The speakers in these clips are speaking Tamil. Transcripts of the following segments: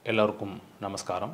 எல்லோருக்கும் நமஸ்காரம்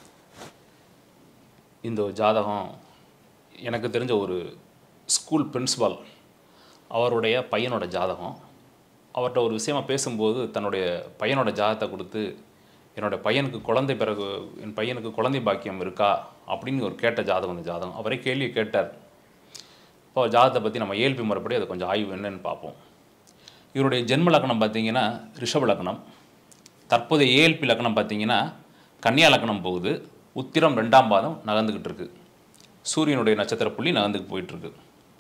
இந்த ஜாதகம் எனக்கு தெரிஞ்ச ஒரு ஸ்கூல் பிரின்சிபால் அவருடைய பையனோட ஜாதகம் அவர்கிட்ட ஒரு விஷயமா பேசும்போது தன்னுடைய பையனோட ஜாதகத்தை கொடுத்து என்னோட பையனுக்கு குழந்தை பிறகு என் பையனுக்கு குழந்தை பாக்கியம் இருக்கா அப்படின்னு ஒரு கேட்ட ஜாதகம் இந்த ஜாதகம் அவரே கேள்வி கேட்டார் இப்போ ஜாதகத்தை பற்றி நம்ம ஏல்பி முறைப்படி அதை கொஞ்சம் ஆய்வு என்னன்னு பார்ப்போம் இவருடைய ஜென்ம லக்னம் பார்த்தீங்கன்னா ரிஷப லக்னம் தற்போதைய ஏஎல்பி லக்னம் பார்த்தீங்கன்னா கன்னியா லக்னம் போகுது உத்திரம் ரெண்டாம் பாதம் நகர்ந்துக்கிட்டு இருக்கு சூரியனுடைய நட்சத்திர புள்ளி நகர்ந்துக்கு போயிட்டு இருக்கு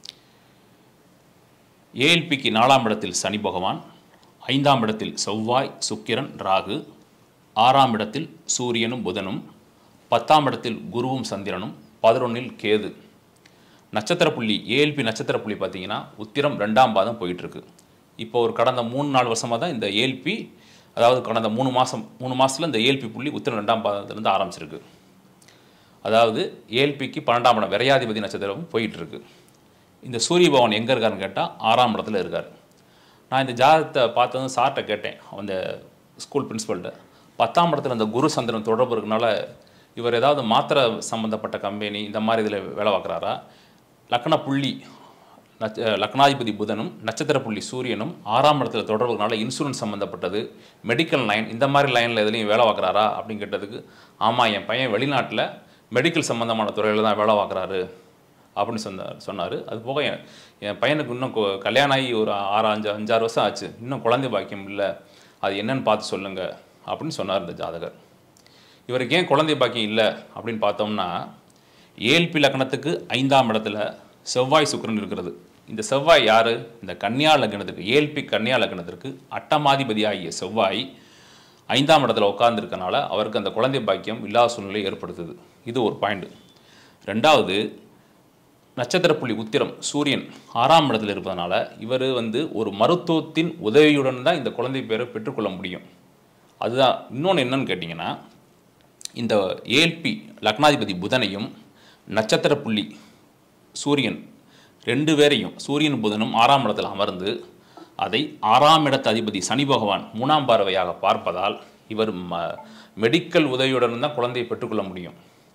ஏஎல்பிக்கு நாலாம் இடத்தில் சனி பகவான் ஐந்தாம் இடத்தில் செவ்வாய் சுக்கிரன் ராகு ஆறாம் இடத்தில் சூரியனும் புதனும் பத்தாம் இடத்தில் குருவும் சந்திரனும் பதினொன்னில் கேது நட்சத்திர புள்ளி ஏஎல்பி நட்சத்திர புள்ளி பார்த்தீங்கன்னா உத்திரம் ரெண்டாம் பாதம் போயிட்டுருக்கு இப்போ ஒரு கடந்த மூணு நாலு வருஷமாக தான் இந்த ஏஎல்பி அதாவது கடந்த மூணு மாதம் மூணு மாதத்தில் இந்த ஏஎல்பி புள்ளி உத்திரம் ரெண்டாம் பாதத்துலேருந்து ஆரம்பிச்சிருக்கு அதாவது ஏஎல்பிக்கு பன்னெண்டாம் இடம் விரையாதிபதி நட்சத்திரம் போயிட்டுருக்கு இந்த சூரிய பவன் எங்கே இருக்காருன்னு கேட்டால் ஆறாம் இடத்துல இருக்கார் நான் இந்த ஜாதகத்தை பார்த்ததும் சார்கிட்ட கேட்டேன் அந்த ஸ்கூல் பிரின்சிபல்கிட்ட பத்தாம் இடத்துல இந்த குரு சந்திரன் தொடர்பு இருக்கனால இவர் ஏதாவது மாத்திரை சம்மந்தப்பட்ட கம்பெனி இந்த மாதிரி இதில் வேலை பார்க்குறாரா லக்ன புள்ளி நட்ச லக்னாதிபதி புதனும் நட்சத்திர புள்ளி சூரியனும் ஆறாம் இடத்துல தொடர்புனால இன்சூரன்ஸ் சம்மந்தப்பட்டது மெடிக்கல் லைன் இந்த மாதிரி லைனில் எதுலையும் வேலை பார்க்குறாரா அப்படின்னு கேட்டதுக்கு ஆமாம் என் பையன் வெளிநாட்டில் மெடிக்கல் சம்மந்தமான துறையில் தான் வேலை பார்க்குறாரு அப்படின்னு சொன்னார் சொன்னார் அது போக என் என் பையனுக்கு இன்னும் கொ- கல்யாணம் ஆகி ஒரு ஆறு அஞ்சு அஞ்சாறு வருஷம் ஆச்சு இன்னும் குழந்தை பாக்கியம் இல்லை அது என்னன்னு பார்த்து சொல்லுங்கள் அப்படின்னு சொன்னார் இந்த ஜாதகர் இவருக்கு ஏன் குழந்தை பாக்கியம் இல்லை அப்படின்னு பார்த்தோம்னா ஏல்பி லக்னத்துக்கு ஐந்தாம் இடத்துல செவ்வாய் சுக்கிரன் இருக்கிறது இந்த செவ்வாய் யார் இந்த கன்னியா லக்னத்துக்கு ஏல்பி கன்னியா லக்னத்திற்கு அட்டமாதிபதி ஆகிய செவ்வாய் ஐந்தாம் இடத்துல உட்கார்ந்துருக்கனால அவருக்கு அந்த குழந்தை பாக்கியம் இல்லாத சூழ்நிலை ஏற்படுத்துது இது ஒரு பாயிண்ட் ரெண்டாவது நட்சத்திர புள்ளி உத்திரம் சூரியன் ஆறாம் இடத்துல இருப்பதனால இவர் வந்து ஒரு மருத்துவத்தின் உதவியுடன் தான் இந்த குழந்தை பேரை பெற்றுக்கொள்ள முடியும் அதுதான் இன்னொன்று என்னன்னு கேட்டிங்கன்னா இந்த ஏல்பி லக்னாதிபதி புதனையும் நட்சத்திர புள்ளி சூரியன் ரெண்டு பேரையும் சூரியன் புதனும் ஆறாம் இடத்தில் அமர்ந்து அதை ஆறாம் இடத்து அதிபதி சனி பகவான் மூணாம் பார்வையாக பார்ப்பதால் இவர் ம மெடிக்கல் உதவியுடன் தான் குழந்தையை பெற்றுக்கொள்ள முடியும்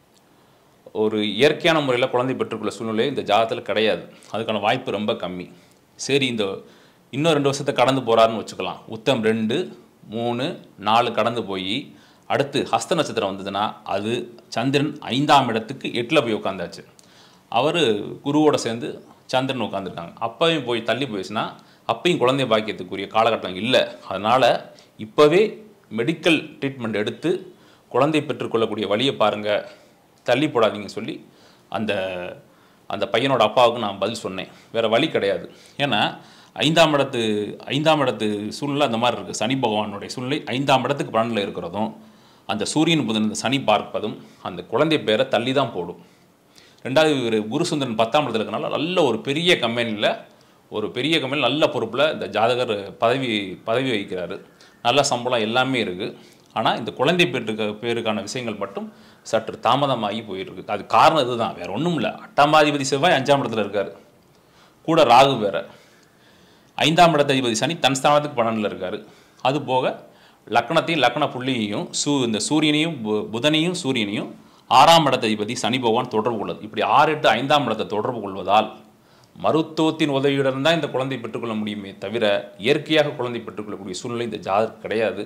ஒரு இயற்கையான முறையில் குழந்தை பெற்றுக்கொள்ள சூழ்நிலை இந்த ஜாதகத்தில் கிடையாது அதுக்கான வாய்ப்பு ரொம்ப கம்மி சரி இந்த இன்னும் ரெண்டு வருஷத்தை கடந்து போகிறாருன்னு வச்சுக்கலாம் உத்தம் ரெண்டு மூணு நாலு கடந்து போய் அடுத்து ஹஸ்த நட்சத்திரம் வந்ததுன்னா அது சந்திரன் ஐந்தாம் இடத்துக்கு எட்டில் போய் உட்காந்தாச்சு அவர் குருவோட சேர்ந்து சந்திரன் உட்காந்துருக்காங்க அப்பையும் போய் தள்ளி போயிடுச்சுன்னா அப்பையும் குழந்தை பாக்கியத்துக்குரிய காலகட்டம் இல்லை அதனால் இப்போவே மெடிக்கல் ட்ரீட்மெண்ட் எடுத்து குழந்தை பெற்றுக்கொள்ளக்கூடிய வழியை பாருங்கள் தள்ளி போடாதீங்கன்னு சொல்லி அந்த அந்த பையனோட அப்பாவுக்கு நான் பதில் சொன்னேன் வேறு வழி கிடையாது ஏன்னா ஐந்தாம் இடத்து ஐந்தாம் இடத்து சூழ்நிலை அந்த மாதிரி இருக்குது சனி பகவானுடைய சூழ்நிலை ஐந்தாம் இடத்துக்கு பலனில் இருக்கிறதும் அந்த சூரியன் புதன் இந்த சனி பார்ப்பதும் அந்த குழந்தை பேரை தள்ளி தான் போடும் ரெண்டாவது இவர் குருசுந்தரன் பத்தாம் இடத்துல இருக்கனால நல்ல ஒரு பெரிய கம்பெனியில் ஒரு பெரிய கம்பெனியில் நல்ல பொறுப்பில் இந்த ஜாதகர் பதவி பதவி வகிக்கிறாரு நல்ல சம்பளம் எல்லாமே இருக்குது ஆனால் இந்த குழந்தை பேருக்கு பேருக்கான விஷயங்கள் மட்டும் சற்று தாமதமாகி போயிருக்கு அது காரணம் இதுதான் வேற ஒன்றும் இல்லை அட்டாமாதிபதி செவ்வாய் அஞ்சாம் இடத்துல இருக்கார் கூட ராகு வேற ஐந்தாம் இடத்த அதிபதி சனி தன் ஸ்தானத்துக்கு பன்னெண்டில் இருக்கார் அது போக லக்னத்தையும் லக்ன புள்ளியையும் சூ இந்த சூரியனையும் பு- புதனையும் சூரியனையும் ஆறாம் இடத்த அதிபதி சனி பகவான் தொடர்பு கொள்வது இப்படி ஆறு எட்டு ஐந்தாம் இடத்தை தொடர்பு கொள்வதால் மருத்துவத்தின் உதவியுடன் தான் இந்த குழந்தை பெற்றுக்கொள்ள முடியுமே தவிர இயற்கையாக குழந்தை பெற்றுக்கொள்ளக்கூடிய சூழ்நிலை இந்த ஜாதகம் கிடையாது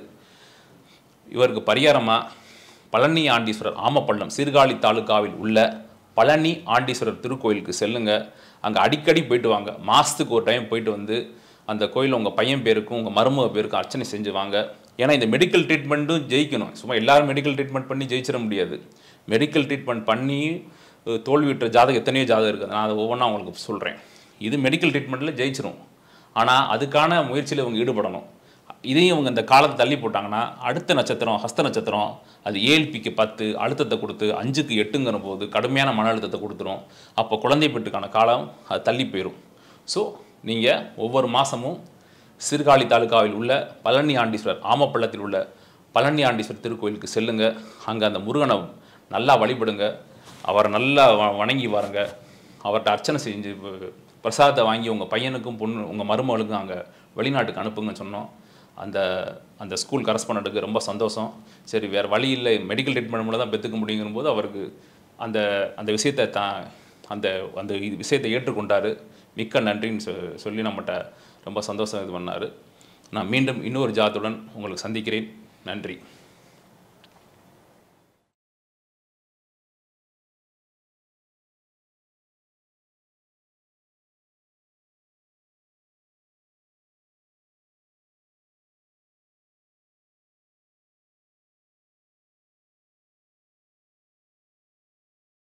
இவருக்கு பரிகாரமாக பழனி ஆண்டீஸ்வரர் ஆமப்பள்ளம் சீர்காழி தாலுகாவில் உள்ள பழனி ஆண்டீஸ்வரர் திருக்கோயிலுக்கு செல்லுங்க அங்கே அடிக்கடி போயிட்டு வாங்க மாதத்துக்கு ஒரு டைம் போயிட்டு வந்து அந்த கோயில் உங்கள் பையன் பேருக்கும் உங்கள் மருமக பேருக்கும் அர்ச்சனை செஞ்சு வாங்க ஏன்னா இந்த மெடிக்கல் ட்ரீட்மெண்ட்டும் ஜெயிக்கணும் சும்மா எல்லாரும் மெடிக்கல் ட்ரீட்மெண்ட் பண்ணி ஜெயிச்சிட முடியாது மெடிக்கல் ட்ரீட்மெண்ட் பண்ணி அஹ், தோல்வியுற்ற ஜாதகம் எத்தனையோ ஜாதகம் இருக்குது நான் அதை ஒவ்வொன்றா உங்களுக்கு சொல்கிறேன் இது மெடிக்கல் ட்ரீட்மெண்ட்டில் ஜெயிச்சிரும் ஆனால் அதுக்கான முயற்சியில் இவங்க ஈடுபடணும் இதையும் இவங்க இந்த காலத்தை தள்ளி போட்டாங்கன்னா அடுத்த நட்சத்திரம் ஹஸ்த நட்சத்திரம் அது ஏழ்பிக்கு பத்து அழுத்தத்தை கொடுத்து அஞ்சுக்கு எட்டுங்கிற போது கடுமையான மன அழுத்தத்தை கொடுத்துரும் அப்போ குழந்தை பெற்றுக்கான காலம் அது தள்ளி போயிடும் ஸோ நீங்கள் ஒவ்வொரு மாதமும் சீர்காழி தாலுகாவில் உள்ள பழனி ஆண்டீஸ்வரர் ஆமப்பள்ளத்தில் உள்ள பழனி ஆண்டீஸ்வரர் திருக்கோயிலுக்கு செல்லுங்க அங்கே அந்த முருகனை நல்லா வழிபடுங்க அவரை நல்லா வ- வணங்கி வாருங்க அவர்கிட்ட அர்ச்சனை செஞ்சு ப- பிரசாதத்தை வாங்கி உங்கள் பையனுக்கும் பொண்ணு உங்கள் மருமகளுக்கும் அங்கே வெளிநாட்டுக்கு அனுப்புங்கன்னு சொன்னோம் அந்த அந்த ஸ்கூல் கரஸ்பாண்டண்ட்டுக்கு ரொம்ப சந்தோஷம் சரி வேறு வழி இல்லை மெடிக்கல் ட்ரீட்மெண்ட் மூலம் தான் பெற்றுக்க முடியுங்கிற போது அவருக்கு அந்த அந்த விஷயத்தை தான் அந்த அந்த இது விஷயத்தை ஏற்றுக்கொண்டார் மிக்க நன்றின்னு சொ சொல்லி நம்மகிட்ட ரொம்ப சந்தோஷம் இது பண்ணார் நான் மீண்டும் இன்னொரு ஜாத்துடன் உங்களுக்கு சந்திக்கிறேன் நன்றி